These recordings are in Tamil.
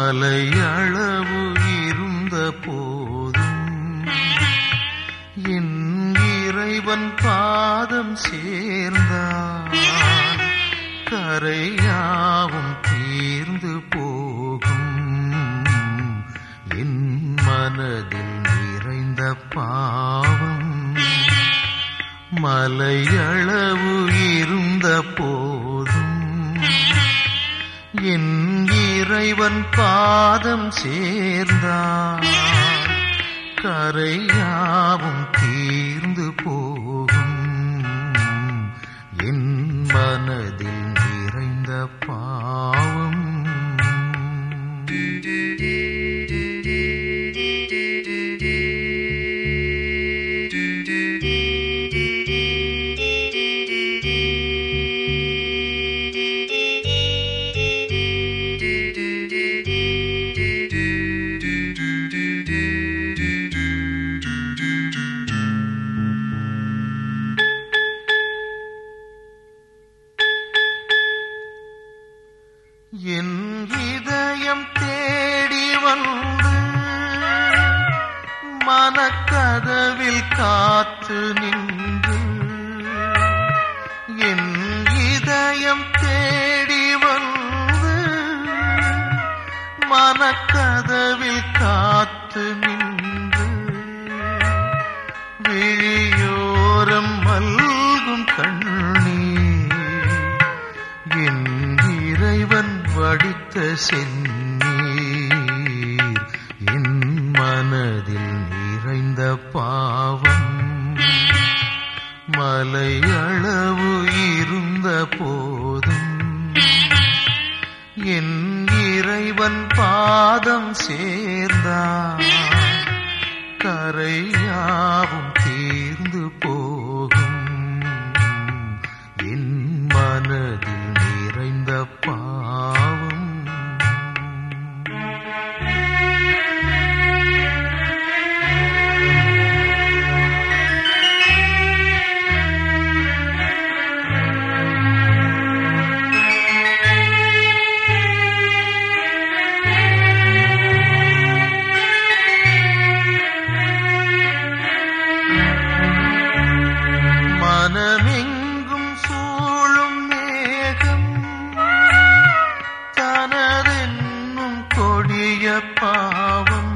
மலையளவு இருந்த போதும் என் இறைவன் பாதம் சேர்ந்தான் கரையாவும் தீர்ந்து போகும் என் மனதில் நிறைந்த பாவம் மலையளவு இருந்த போதும் என் இறைவன் பாதம் சேர்ந்தான் கரையாவும் தீர்ந்து போகும் என் மனதில் நிறைந்த பாவம் என் இதயம் தேடி வந்து மனக்கதவில் காத்து நின்று என் இதயம் தேடி வந்து மனக்கதவில் காத்து நின்று விழியோரம் மல்கும் கண்ணீர் என் இறைவன் வடித்த செந்நீர் என் மனதில் நிறைந்த பாவம் மலையளவு இருந்த போதும் என் இறைவன் பாதம் சேர்ந்தான் கரையாவும் தீர்ந்து போகும் என் மனதில் நிறைந்த பாவம் மனமெங்கும் சூழும் மேகம் தனதென்னும் கொடிய பாவம்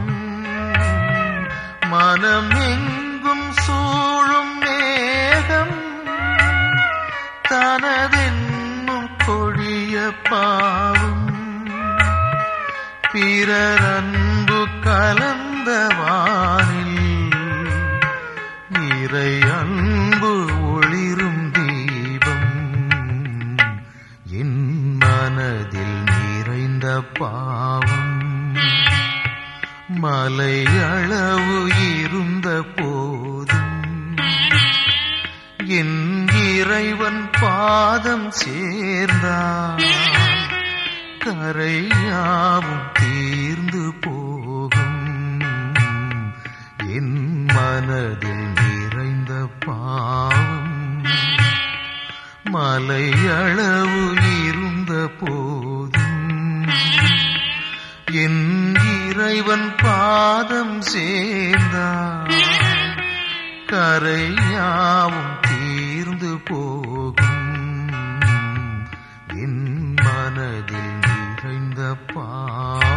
மனமெங்கும் சூழும் மேகம் தனதென்னும் கொடிய பாவம் பிறர் அன்பு கலந்த வானில் இறை அன்பு ஒளிரும் தீபம் என் மனதில் நிறைந்த பாவம் மலையளவு இருந்த போதும் என் இறைவன் பாதம் சேர்ந்தான் கரையாவும் தீர்ந்து போகும் என் மனதில் நிறைந்த பாவம் மலையளவு இருந்த போதும் என் இறைவன் பாதம் சேர்ந்தான் கரையாவும் தீர்ந்து போகும் என் மனதில் நிறைந்த பா